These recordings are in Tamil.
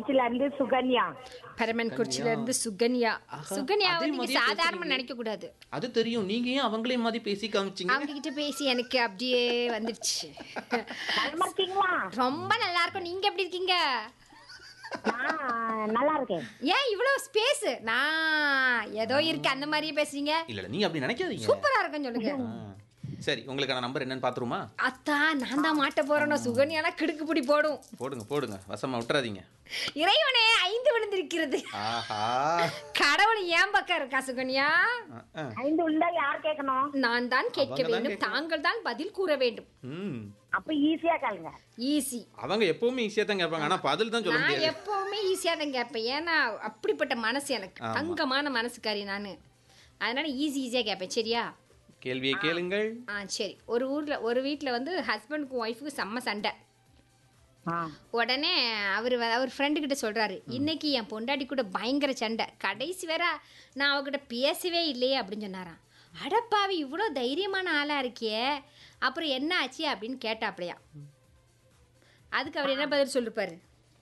குறிச்சில இருந்து சுகன்யா பரமன் குறிச்சில இருந்து சுகன்யா சுகன்யா அதே நீங்க மாதிரியே சாதாரணமா பேசுறீங்க. நினைக்க கூடாது அது தெரியும் நீங்க ஏன் அவங்களே மாதிரி பேசி காமிச்சீங்க அவங்க கிட்ட பேசி எனக்கு அப்படியே வந்துருச்சு நலமா இருக்கீங்களா ரொம்ப நல்லா இருக்கும் நீங்க எப்படி இருக்கீங்க நான் நல்லா இருக்கேன் ஏன் இவ்வளவு ஸ்பேஸ் நான் ஏதோ இருக்கு அந்த மாதிரியே பேசுறீங்க இல்ல இல்ல நீங்க அப்படி நினைக்காதீங்க சூப்பரா இருக்குன்னு சொல்லுங்க ஆ. சரி உங்களுக்கான நம்பர் என்னன்னு பாத்துருமா அத்தா நான் தான் மாட்ட போறேன் சுகன்யானா கிடுக்கு பிடி போடும் போடுங்க போடுங்க வசமா விட்டுறாதீங்க இறைவனே ஐந்து விழுந்திருக்கிறது ஆஹா கடவுள் ஏன் பக்கம் இருக்கா சுகன்யா ஆ, ஆ. ஐந்து உண்டா யார் கேட்கணும் நான் தான் கேட்க அவங்க தான் வேண்டும் கேட்கணும். தாங்கள் தான் பதில் கூற வேண்டும் ம் அப்ப ஈஸியா கேளுங்க ஈஸி அவங்க எப்பவுமே ஈஸியா தான் கேட்பாங்க ஆனா பதில் தான் சொல்ல நான் முடியாது எப்பவுமே ஈஸியா தான் கேட்பேன் ஏன்னா அப்படிப்பட்ட மனசு எனக்கு ஆமா. தங்கமான மனசுக்காரி நான் அதனால ஈஸி ஈஸியா கேட்பேன் சரியா கேள்வியை கேளுங்கள் ஆ சரி ஒரு ஊர்ல ஒரு வீட்ல வந்து ஹஸ்பண்டுக்கும் ஒய்ஃபுக்கும் செம்ம சண்டை ஆ. உடனே அவர் அவர் ஃப்ரெண்டு கிட்ட சொல்றாரு இன்னைக்கு என் பொண்டாட்டி கூட பயங்கர சண்டை கடைசி வேற நான் அவகிட்ட பேசவே இல்லையே அப்படின்னு சொன்னாராம் அடப்பாவி இவ்வளோ தைரியமான ஆளா இருக்கியே அப்புறம் என்ன ஆச்சு அப்படின்னு கேட்டாப்லையா அதுக்கு அவர் என்ன பதில் சொல்லிருப்பாரு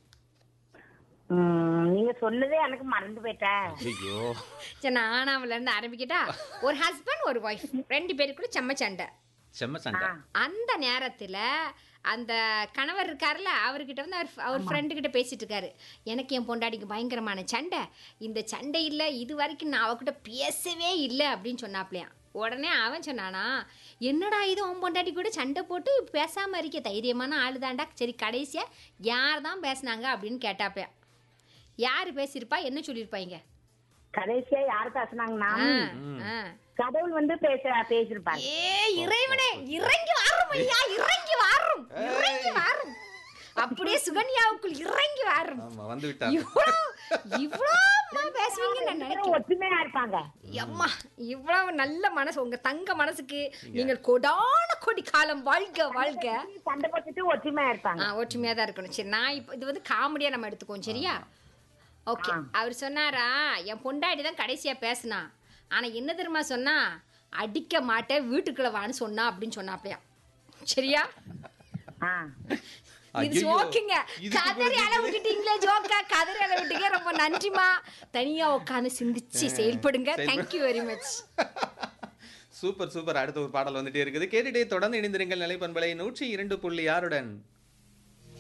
ம், நீங்க சொன்னதே எனக்கு மறந்து போயிட்டேன் ஐயோ சரி நானாவில இருந்து ஆரம்பிக்கிட்டா ஒரு ஹஸ்பண்ட் ஒரு ஒய்ஃப் ரெண்டு பேருக்குள்ள செம்ம சண்டை செம்ம சண்டை அந்த நேரத்தில் அந்த கணவர் இருக்கார்ல அவர்கிட்ட வந்து அவர் அவர் ஃப்ரெண்டு கிட்ட பேசிட்டு இருக்காரு எனக்கு என் பொண்டாட்டிக்கு பயங்கரமான சண்டை இந்த சண்டை இல்லை இது வரைக்கும் நான் அவகிட்ட பேசவே இல்லை அப்படின்னு சொன்னாப்லையாம் உடனே அவன் சொன்னானா என்னடா இது உன் பொண்டாட்டி கூட சண்டை போட்டு பேசாமல் இருக்க தைரியமான ஆளு தாண்டா சரி கடைசியாக யார் தான் பேசுனாங்க அப்படின்னு கேட்டாப்லையா யார் பேசியிருப்பா என்ன சொல்லியிருப்பாங்க கடைசியா யார் பேசுனாங்கன்னா ஆ ஆ கடவுள் வந்து பேச பேசிருப்பாரு ஏ இறைவனே இறங்கி வாரும் ஐயா இறங்கி வாரும் இறங்கி வாரும் அப்படியே சுகன்யாவுக்குள் இறங்கி வாரும் ஆமா வந்து விட்டாங்க இவ்வளோ இவ்வளோ பேசுவீங்க நான் நினைக்கிறேன் ஒற்றுமையா இருப்பாங்க அம்மா இவ்வளவு நல்ல மனசு உங்க தங்க மனசுக்கு நீங்கள் கொடான கொடி காலம் வாழ்க வாழ்க சண்டை போட்டுட்டு ஒற்றுமையா இருப்பாங்க ஆ ஒற்றுமையா தான் இருக்கணும் சரி நான் இப்போ இது வந்து காமெடியா நம்ம எடுத்துக்குவோம் சரியா ஓகே அவர் சொன்னாரா என் பொண்டாட்டி தான் கடைசியா பேசினா ஆனா என்ன தெரியுமா சொன்னா அடிக்க மாட்டேன் வீட்டுக்குள்ள வான்னு சொன்னா அப்படின்னு சொன்னாப்லையா சரியா ஆ. இது ஐயையோ, ஜோக்குங்க இதுக்கு கதறி அளவு விட்டீங்களே ஜோக்கா கதறி அளவு விட்டீங்க ரொம்ப நன்றிமா தனியா உட்காந்து சிந்திச்சு செயல்படுங்க thank you very much super super அடுத்த ஒரு பாடல் வந்துட்டே இருக்குது கேட்டுட்டே தொடர்ந்து இணைந்திருங்கள் நிலைப்பண்பலை நூற்றி இரண்டு புள்ளி ஆறுடன்